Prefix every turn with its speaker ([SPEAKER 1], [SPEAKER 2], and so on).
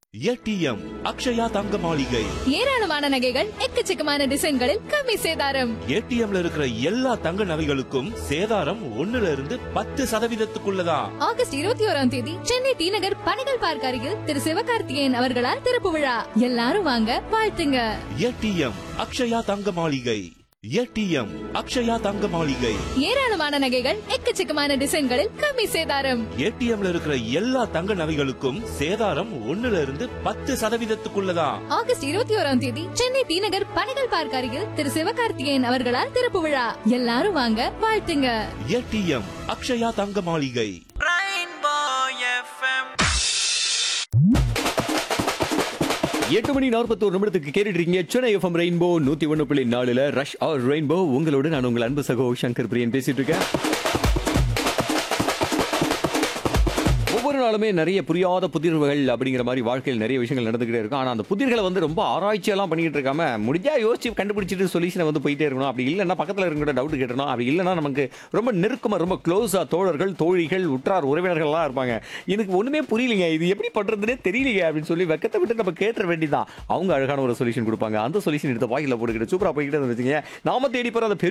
[SPEAKER 1] ATM Akshaya தங்க மாளிகை
[SPEAKER 2] ஏராளமான நகைகள் எக்கச்சக்கமான டிசைன்களில் கம்மி சேதாரம்
[SPEAKER 1] ஏடிஎம்ல இருக்கிற எல்லா தங்க நகைகளுக்கும் சேதாரம் ஒண்ணுல இருந்து பத்து சதவீதத்துக்குள்ளதான்
[SPEAKER 2] ஆகஸ்ட் இருபத்தி ஓராம் தேதி சென்னை டி நகர் பணிகள் பார்க் அருகில் திரு சிவகார்த்திகேயன் அவர்களால் திறப்பு விழா எல்லாரும் வாங்க வாழ்த்துங்க
[SPEAKER 1] ஏடிஎம் அக்ஷயா தங்க மாளிகை ஏடிஎம் அக்ஷயா தங்க மாளிகை
[SPEAKER 2] ஏராளமான நகைகள் எக்கச்சக்கமான டிசைன்களில் கம்மி சேதாரம்
[SPEAKER 1] ஏடிஎம்ல இருக்கிற எல்லா தங்க நகைகளுக்கும் சேதாரம் ஒண்ணுல இருந்து பத்து சதவீதத்துக்குள்ளதான்
[SPEAKER 2] ஆகஸ்ட் இருபத்தி ஓராம் தேதி சென்னை டி நகர் பணிகள் பார்க் அருகில் திரு சிவகார்த்திகேயன் அவர்களால் திறப்பு விழா எல்லாரும் வாங்க வாழ்த்துங்க
[SPEAKER 1] ஏடிஎம் அக்ஷயா தங்க மாளிகை
[SPEAKER 3] Rainbow FM.
[SPEAKER 4] எட்டு மணி நாற்பத்தோரு நிமிடத்துக்கு கேட்டுட்டு இருக்கீங்க சென்னை எஃப்எம் ரெயின்போ நூத்தி ஒன்று புள்ளி நாலுல ரஷ் ஆர் ரெயின்போ உங்களோட நான் உங்கள் அன்பு சகோ சங்கர் பிரியன் பேசிட்டு இருக்கேன் ஒவ்வொரு நாளுமே நிறைய புரியாத புதிர்வுகள் அப்படிங்கிற மாதிரி வாழ்க்கையில் நிறைய விஷயங்கள் நடந்துகிட்டே இருக்கும் ஆனால் அந்த புதிர்களை வந்து ரொம்ப ஆராய்ச்சியெல்லாம் பண்ணிக்கிட்டு இருக்காம முடிஞ்சா யோசிச்சு கண்டுபிடிச்சிட்டு சொல்யூஷனை வந்து போயிட்டே இருக்கணும் அப்படி இல்லைன்னா பக்கத்தில் இருக்கிற டவுட் கேட்டணும் அப்படி இல்லைன்னா நமக்கு ரொம்ப நெருக்கமாக ரொம்ப க்ளோஸாக தோழர்கள் தோழிகள் உற்றார் உறவினர்கள்லாம் இருப்பாங்க எனக்கு ஒன்றுமே புரியலைங்க இது எப்படி பண்ணுறதுனே தெரியலைங்க அப்படின்னு சொல்லி வெக்கத்தை விட்டு நம்ம கேட்டுற வேண்டியதான் அவங்க அழகான ஒரு சொல்யூஷன் கொடுப்பாங்க அந்த சொல்யூஷன் எடுத்த வாயில போட்டுக்கிட்டு சூப்பராக போய்கிட்டு இருந்துச்சுங்க நாம தேடி போகிற அந்த பெரிய